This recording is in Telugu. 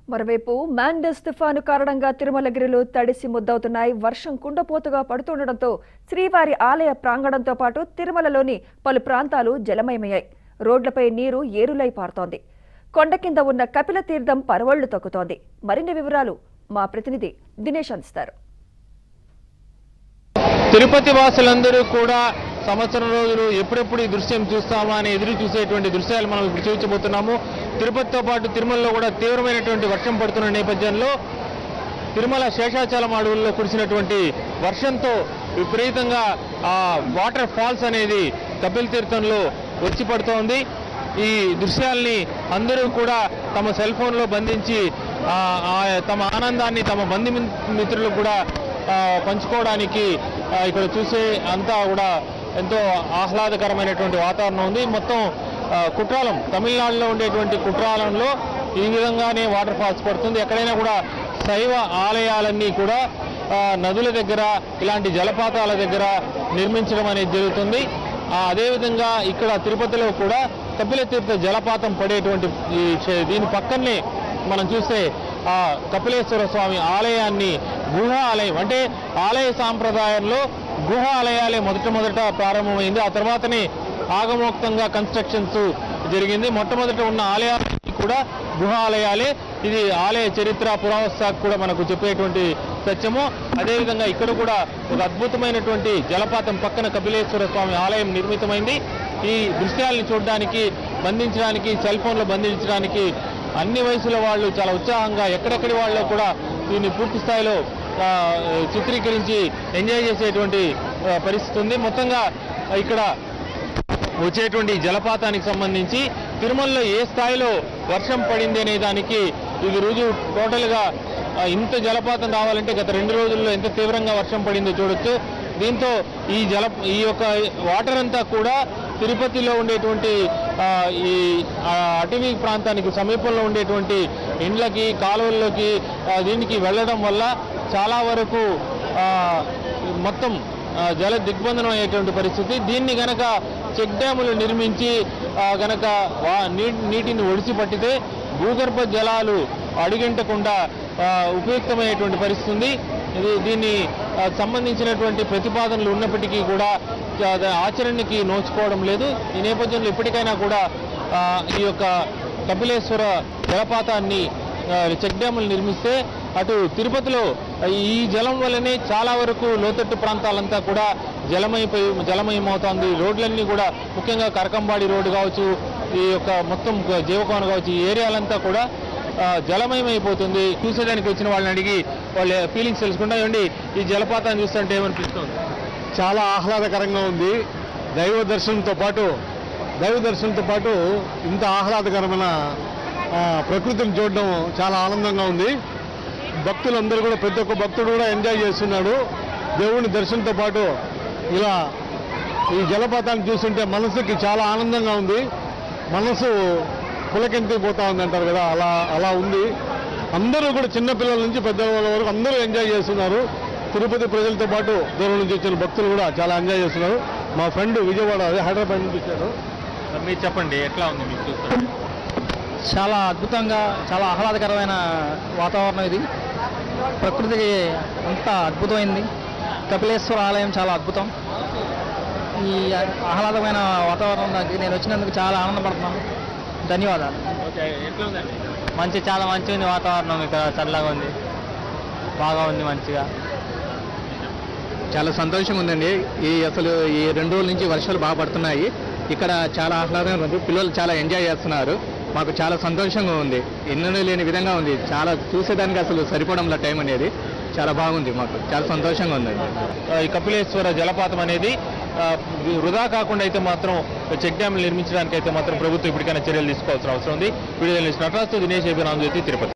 మరోవైపు మాండస్ తుఫాను కారణంగా తిరుమలగిరిలో తడిసి ముద్దవుతున్నాయి వర్షం కుండపోతుగా పడుతుండటంతో శ్రీవారి ఆలయ ప్రాంగణంతో పాటు తిరుమలలోని పలు ప్రాంతాలు జలమయమయ్యాయి రోడ్లపై నీరు ఏరులై పారుతోంది కొండ కింద ఉన్న కపిల తీర్థం పరవళ్లు తొక్కుతోంది మరిన్ని వివరాలు మా ప్రతినిధి దినేష్ అందిస్తారు తిరుపతి వాసులందరూ కూడా సంవత్సరం రోజులు ఎప్పుడెప్పుడు ఈ దృశ్యం చూస్తామా అని ఎదురు చూసేటువంటి దృశ్యాలు మనం ఇప్పుడు చూపించబోతున్నాము తిరుపతితో పాటు తిరుమలలో కూడా తీవ్రమైనటువంటి వర్షం పడుతున్న నేపథ్యంలో తిరుమల శేషాచలం అడవుల్లో కురిసినటువంటి వర్షంతో విపరీతంగా ఆ వాటర్ ఫాల్స్ అనేది కపిల్ తీర్థంలో వచ్చి పడుతోంది ఈ దృశ్యాల్ని అందరూ కూడా తమ సెల్ ఫోన్లో బంధించి ఆ, ఆ తమ ఆనందాన్ని తమ బంధు మిత్రులకు కూడా ఆ, పంచుకోవడానికి ఆ, ఇక్కడ చూసే అంతా కూడా ఎంతో ఆహ్లాదకరమైనటువంటి వాతావరణం ఉంది మొత్తం ఆ, కుట్రాలం తమిళనాడులో ఉండేటువంటి కుట్రాలంలో ఈ విధంగానే వాటర్ ఫాల్స్ పడుతుంది ఎక్కడైనా కూడా శైవ ఆలయాలన్నీ కూడా ఆ, నదుల దగ్గర ఇలాంటి జలపాతాల దగ్గర నిర్మించడం అనేది జరుగుతుంది ఆ, అదేవిధంగా ఇక్కడ తిరుపతిలో కూడా కపిల తీర్థ జలపాతం పడేటువంటి ఈ చే- దీని పక్కనే మనం చూస్తే ఆ కపిలేశ్వర స్వామి ఆలయాన్ని గుహ ఆలయం అంటే ఆలయ సాంప్రదాయంలో గుహ ఆలయాలే మొదట మొదట ప్రారంభమైంది ఆ తర్వాతనే ఆగమోక్తంగా కన్స్ట్రక్షన్స్ జరిగింది మొట్టమొదట ఉన్న ఆలయాలన్నీ కూడా గుహ ఆలయాలే ఇది ఆలయ చరిత్ర పురావస్థ కూడా మనకు చెప్పేటువంటి సత్యము అదేవిధంగా ఇక్కడ కూడా ఒక అద్భుతమైనటువంటి జలపాతం పక్కన కపిలేశ్వర స్వామి ఆలయం నిర్మితమైంది ఈ దృశ్యాలను చూడడానికి బంధించడానికి సెల్ ఫోన్లో బంధించడానికి అన్ని వయసుల వాళ్ళు చాలా ఉత్సాహంగా ఎక్కడెక్కడి వాళ్ళు కూడా దీన్ని పూర్తి స్థాయిలో ఆ, చిత్రీకరించి ఎంజాయ్ చేసేటువంటి ఆ, పరిస్థితి ఉంది మొత్తంగా ఇక్కడ వచ్చేటువంటి జలపాతానికి సంబంధించి తిరుమలలో ఏ స్థాయిలో వర్షం పడింది అనే దానికి ఇది రుజువు టోటల్గా ఆ, ఇంత జలపాతం రావాలంటే గత రెండు రోజుల్లో ఎంత తీవ్రంగా వర్షం పడిందో చూడొచ్చు దీంతో ఈ జల ఈ యొక్క వాటర్ అంతా కూడా తిరుపతిలో ఉండేటువంటి ఆ, ఈ ఆ, అటవీ ప్రాంతానికి సమీపంలో ఉండేటువంటి ఇండ్లకి కాలువల్లోకి ఆ, దీనికి వెళ్ళడం వల్ల చాలా వరకు ఆ, మొత్తం ఆ, జల దిగ్బంధనం అయ్యేటువంటి పరిస్థితి దీన్ని గనక చెక్ డ్యాములు నిర్మించి ఆ, గనక వా- నీ- నీటిని ఒడిసి పట్టితే భూగర్భ జలాలు అడిగంటకుండా ఆ, ఉపయుక్తమయ్యేటువంటి పరిస్థితి ఉంది ఇది దీన్ని ఆ, సంబంధించినటువంటి ప్రతిపాదనలు ఉన్నప్పటికీ కూడా ఆ, దా- ఆచరణకి నోచుకోవడం లేదు ఈ నేపథ్యంలో ఇప్పటికైనా కూడా ఆ, ఈ యొక్క కపిలేశ్వర జలపాతాన్ని ఆ, చెక్ డ్యాములు నిర్మిస్తే అటు తిరుపతిలో ఈ జలం వల్లనే చాలా వరకు లోతట్టు ప్రాంతాలంతా కూడా జలమైపోయి జలమయమవుతోంది రోడ్లన్నీ కూడా ముఖ్యంగా కరకంబాడి రోడ్డు కావచ్చు ఈ యొక్క మొత్తం జీవకోన కావచ్చు ఈ ఏరియాలంతా కూడా ఆ, జలమయమైపోతుంది చూసేదానికి వచ్చిన వాళ్ళని అడిగి వాళ్ళ ఫీలింగ్స్ తెలుసుకుంటా ఏమండి ఈ జలపాతాన్ని చూస్తుంటే ఏమనిపిస్తుంది చాలా ఆహ్లాదకరంగా ఉంది దైవ దర్శనంతో పాటు దైవ దర్శనంతో పాటు ఇంత ఆహ్లాదకరమైన ఆ, ప్రకృతిని చూడడం చాలా ఆనందంగా ఉంది భక్తులందరూ కూడా ప్రతి ఒక్క భక్తుడు కూడా ఎంజాయ్ చేస్తున్నాడు దేవుని దర్శనంతో పాటు ఇలా ఈ జలపాతాన్ని చూస్తుంటే మనసుకి చాలా ఆనందంగా ఉంది మనసు పులకెంతిపోతా ఉంది అంటారు కదా అలా అలా ఉంది అందరూ కూడా చిన్నపిల్లల నుంచి పెద్దవాళ్ళ వరకు అందరూ ఎంజాయ్ చేస్తున్నారు తిరుపతి ప్రజలతో పాటు దూరం నుంచి వచ్చిన భక్తులు కూడా చాలా ఎంజాయ్ చేస్తున్నారు మా ఫ్రెండ్ విజయవాడ అదే హైదరాబాద్ నుంచి వచ్చారు మీరు చెప్పండి ఎట్లా ఉంది మీకు చూస్తుంటే చాలా అద్భుతంగా చాలా ఆహ్లాదకరమైన వాతావరణం ఇది ప్రకృతికి అంత అద్భుతమైంది కపిలేశ్వర ఆలయం చాలా అద్భుతం ఈ ఆహ్లాదమైన వాతావరణం నాకు నేను వచ్చినందుకు చాలా ఆనందపడుతున్నాను ధన్యవాదాలు ఓకే ఎట్లా ఉందండి మంచి చాలా మంచిగా ఉంది వాతావరణం ఇక్కడ చల్లగా ఉంది బాగా ఉంది మంచిగా చాలా సంతోషంగా ఉందండి ఈ అసలు ఈ రెండు రోజుల నుంచి వర్షాలు బాగా పడుతున్నాయి ఇక్కడ చాలా ఆహ్లాదంగా ఉంది పిల్లలు చాలా ఎంజాయ్ చేస్తున్నారు మాకు చాలా సంతోషంగా ఉంది ఎన్నడూ లేని విధంగా ఉంది చాలా చూసేదానికి అసలు సరిపోవడంలో టైం అనేది చాలా బాగుంది మాకు చాలా సంతోషంగా ఉందండి ఆ, ఈ కపిలేశ్వర జలపాతం అనేది ఆ, వృధా కాకుండా అయితే మాత్రం చెక్ డ్యామ్లు నిర్మించడానికి అయితే మాత్రం ప్రభుత్వం ఇప్పటికైనా చర్యలు తీసుకోవాల్సిన అవసరం ఉంది వీడియో నటరాజు దినేష్ ఏబీ రామజ్యోతి తిరుపతి